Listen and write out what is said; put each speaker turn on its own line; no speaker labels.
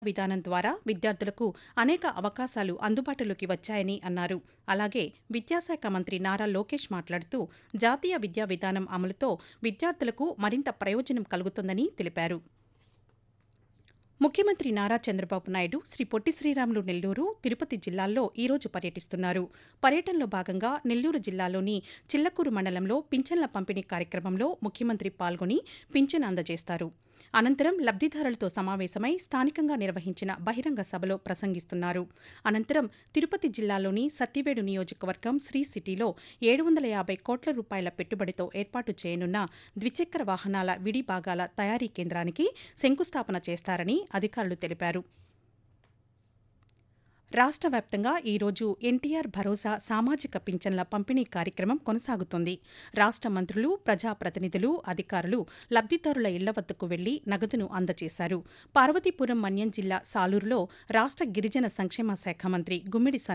విధానం ద్వారా విద్యార్థులకు అనేక అవకాశాలు అందుబాటులోకి వచ్చాయని అన్నారు అలాగే విద్యాశాఖ మంత్రి నారా లోకేష్ మాట్లాడుతూ జాతీయ విద్యా విధానం అమలుతో విద్యార్థులకు మరింత ప్రయోజనం కలుగుతుందని తెలిపారు ముఖ్యమంత్రి నారా చంద్రబాబు నాయుడు శ్రీ పొట్టి శ్రీరాములు నెల్లూరు తిరుపతి జిల్లాల్లో ఈరోజు పర్యటిస్తున్నారు పర్యటనలో భాగంగా నెల్లూరు జిల్లాలోని చిల్లకూరు మండలంలో పింఛన్ల పంపిణీ కార్యక్రమంలో ముఖ్యమంత్రి పాల్గొని పింఛన్ అందజేస్తారు అనంతరం లబ్దిదారులతో సమావేశమై స్థానికంగా నిర్వహించిన బహిరంగ సభలో ప్రసంగిస్తున్నారు అనంతరం తిరుపతి జిల్లాలోని సత్తివేడు నియోజకవర్గం శ్రీ సిటీలో ఏడు వందల యాభై కోట్ల రూపాయల పెట్టుబడితో ఏర్పాటు చేయనున్న ద్విచక్ర వాహనాల విడి భాగాల తయారీ కేంద్రానికి శంకుస్థాపన చేస్తారని అధికారులు తెలిపారు రాష్ట్ర వ్యాప్తంగా ఈరోజు ఎన్టీఆర్ భరోసా సామాజిక పింఛన్ల పంపిణీ కార్యక్రమం కొనసాగుతోంది రాష్ట్ర మంత్రులు ప్రజాప్రతినిధులు అధికారులు లబ్దిదారుల ఇళ్ల వద్దకు వెళ్లి నగదును అందజేశారు పార్వతీపురం మన్యం జిల్లా సాలూరులో రాష్ట్ర గిరిజన సంక్షేమ శాఖ మంత్రి గుమ్మిడి